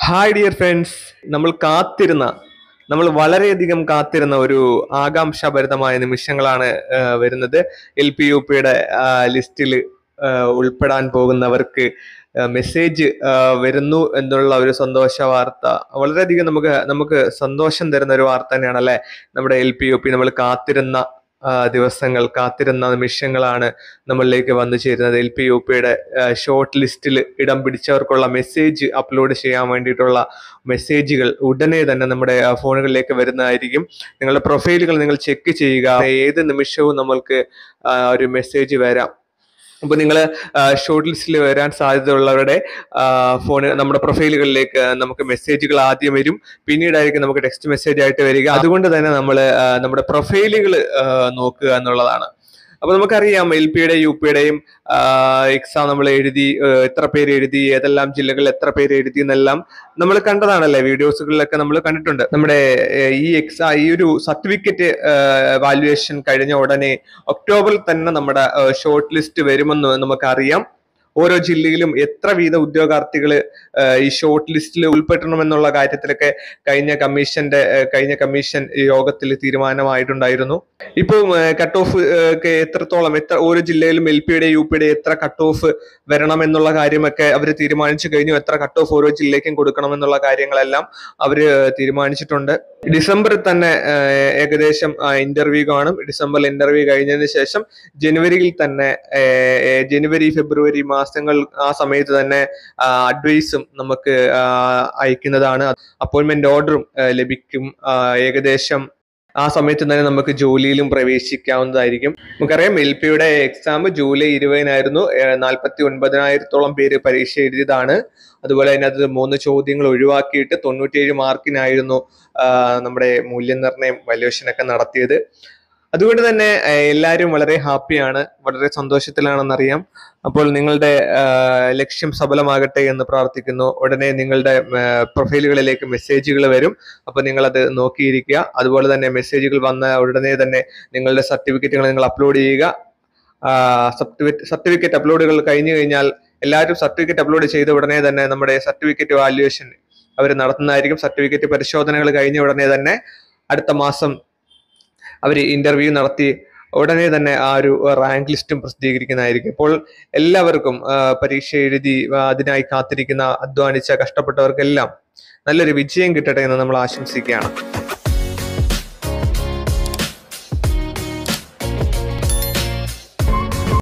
hi dear friends നമ്മൾ കാത്തിരുന്ന നമ്മൾ വളരെയധികം കാത്തിരുന്ന ഒരു ആകാംക്ഷാഭരിതമായ നിമിഷങ്ങളാണ് ആ, വരുന്നത് എൽ പി യു പിയുടെ ലിസ്റ്റിൽ ഉൾപ്പെടാൻ പോകുന്നവർക്ക് മെസ്സേജ് വരുന്നു എന്നുള്ള ഒരു സന്തോഷ വാർത്ത വളരെയധികം നമുക്ക് നമുക്ക് സന്തോഷം തരുന്ന ഒരു വാർത്ത തന്നെയാണ് അല്ലെ നമ്മുടെ എൽ പി യു പി നമ്മൾ കാത്തിരുന്ന ആ, ദിവസങ്ങൾ കാത്തിരുന്ന നിമിഷങ്ങളാണ് നമ്മളിലേക്ക് വന്നു ചേരുന്നത് എൽ പി യു പിയുടെ ഷോർട്ട് ലിസ്റ്റിൽ ഇടം പിടിച്ചവർക്കുള്ള മെസ്സേജ് അപ്ലോഡ് ചെയ്യാൻ വേണ്ടിയിട്ടുള്ള മെസ്സേജുകൾ ഉടനെ തന്നെ നമ്മുടെ ആ, ഫോണുകളിലേക്ക് വരുന്നതായിരിക്കും നിങ്ങളുടെ പ്രൊഫൈലുകൾ നിങ്ങൾ ചെക്ക് ചെയ്യുക ഏത് നിമിഷവും നമ്മൾക്ക് ആ, ഒരു മെസ്സേജ് വരാം അപ്പോൾ നിങ്ങൾ ഷോർട്ട് ലിസ്റ്റിൽ വരാൻ സാധ്യതയുള്ളവരുടെ ഫോൺ നമ്മുടെ പ്രൊഫൈലുകളിലേക്ക് നമുക്ക് മെസ്സേജുകൾ ആദ്യം വരും പിന്നീടായിരിക്കും നമുക്ക് ടെക്സ്റ്റ് മെസ്സേജ് ആയിട്ട് വരിക അതുകൊണ്ട് തന്നെ നമ്മൾ നമ്മുടെ പ്രൊഫൈലുകൾ നോക്കുക എന്നുള്ളതാണ് അപ്പൊ നമുക്കറിയാം എൽ പിയുടെ യു പിയുടെയും എക്സാം നമ്മൾ എഴുതി ആ, എത്ര പേര് എഴുതി ഏതെല്ലാം ജില്ലകളിൽ എത്ര പേര് എഴുതി എന്നെല്ലാം നമ്മൾ കണ്ടതാണല്ലേ വീഡിയോസുകളിലൊക്കെ നമ്മൾ കണ്ടിട്ടുണ്ട് നമ്മുടെ ആ, ഈ എക്സാം ഈ ഒരു സർട്ടിഫിക്കറ്റ് വാല്യുവേഷൻ കഴിഞ്ഞ ഉടനെ ഒക്ടോബറിൽ തന്നെ നമ്മുടെ ഷോർട്ട് ലിസ്റ്റ് വരുമെന്ന് നമുക്കറിയാം ഓരോ ജില്ലയിലും എത്ര വീത ഉദ്യോഗാർത്ഥികൾ ഈ ഷോർട്ട് ലിസ്റ്റിൽ ഉൾപ്പെടണമെന്നുള്ള കാര്യത്തിലൊക്കെ കഴിഞ്ഞ കമ്മീഷന്റെ ആ, കഴിഞ്ഞ കമ്മീഷൻ യോഗത്തിൽ തീരുമാനമായിട്ടുണ്ടായിരുന്നു ഇപ്പം കട്ട് ഓഫ് ഒക്കെ എത്രത്തോളം എത്ര ഓരോ ജില്ലയിലും എൽ പിയുടെ യു പിയുടെ എത്ര കട്ട് ഓഫ് വരണം എന്നുള്ള കാര്യമൊക്കെ അവർ തീരുമാനിച്ചു കഴിഞ്ഞു എത്ര കട്ട് ഓഫ് ഓരോ ജില്ലയ്ക്കും കൊടുക്കണം എന്നുള്ള കാര്യങ്ങളെല്ലാം അവർ തീരുമാനിച്ചിട്ടുണ്ട് ഡിസംബറിൽ തന്നെ ആ, ഏകദേശം ഇന്റർവ്യൂ കാണും ഡിസംബറിൽ ഇന്റർവ്യൂ കഴിഞ്ഞതിന് ശേഷം ജനുവരിയിൽ തന്നെ ആ, ആ, ജനുവരി ഫെബ്രുവരി മാസങ്ങൾ ആ സമയത്ത് തന്നെ അഡ്വൈസും നമുക്ക് ആ, അയക്കുന്നതാണ് അപ്പോയിന്റ്മെന്റ് ഓർഡറും ലഭിക്കും ആ, ഏകദേശം ആ സമയത്ത് തന്നെ നമുക്ക് ജോലിയിലും പ്രവേശിക്കാവുന്നതായിരിക്കും നമുക്കറിയാം എൽ പിയുടെ എക്സാം ജൂലൈ ഇരുപതിനായിരുന്നു നാൽപ്പത്തി ഒൻപതിനായിരത്തോളം പേര് പരീക്ഷ എഴുതിയതാണ് അതുപോലെ അതിനകത്ത് മൂന്ന് ചോദ്യങ്ങൾ ഒഴിവാക്കിയിട്ട് തൊണ്ണൂറ്റിയേഴ് മാർക്കിനായിരുന്നു ആ, നമ്മുടെ മൂല്യനിർണ്ണയം valuation ഒക്കെ നടത്തിയത് അതുകൊണ്ട് തന്നെ ആ, എല്ലാവരും വളരെ ഹാപ്പിയാണ് വളരെ സന്തോഷത്തിലാണെന്നറിയാം അപ്പോൾ നിങ്ങളുടെ ആ, ലക്ഷ്യം സഫലമാകട്ടെ എന്ന് പ്രാർത്ഥിക്കുന്നു ഉടനെ നിങ്ങളുടെ ആ, പ്രൊഫൈലുകളിലേക്ക് മെസ്സേജുകൾ വരും അപ്പോൾ നിങ്ങൾ അത് നോക്കിയിരിക്കുക അതുപോലെ തന്നെ മെസ്സേജുകൾ വന്ന ഉടനെ തന്നെ നിങ്ങളുടെ സർട്ടിഫിക്കറ്റുകൾ നിങ്ങൾ അപ്ലോഡ് ചെയ്യുക സർട്ടിഫിക്കറ്റ് അപ്ലോഡുകൾ കഴിഞ്ഞു കഴിഞ്ഞാൽ എല്ലാവരും സർട്ടിഫിക്കറ്റ് അപ്ലോഡ് ചെയ്ത ഉടനെ തന്നെ നമ്മുടെ സർട്ടിഫിക്കറ്റ് വാല്യുവേഷൻ അവർ നടത്തുന്നതായിരിക്കും സർട്ടിഫിക്കറ്റ് പരിശോധനകൾ കഴിഞ്ഞ ഉടനെ തന്നെ അടുത്ത മാസം അവർ ഇന്റർവ്യൂ നടത്തി ഉടനെ തന്നെ ആ ഒരു റാങ്ക് ലിസ്റ്റും പ്രസിദ്ധീകരിക്കുന്നതായിരിക്കും അപ്പോൾ എല്ലാവർക്കും ആ, പരീക്ഷ എഴുതി ആ, അതിനായി കാത്തിരിക്കുന്ന അധ്വാനിച്ച കഷ്ടപ്പെട്ടവർക്കെല്ലാം നല്ലൊരു വിജയം കിട്ടട്ടെ എന്ന് നമ്മൾ ആശംസിക്കുകയാണ്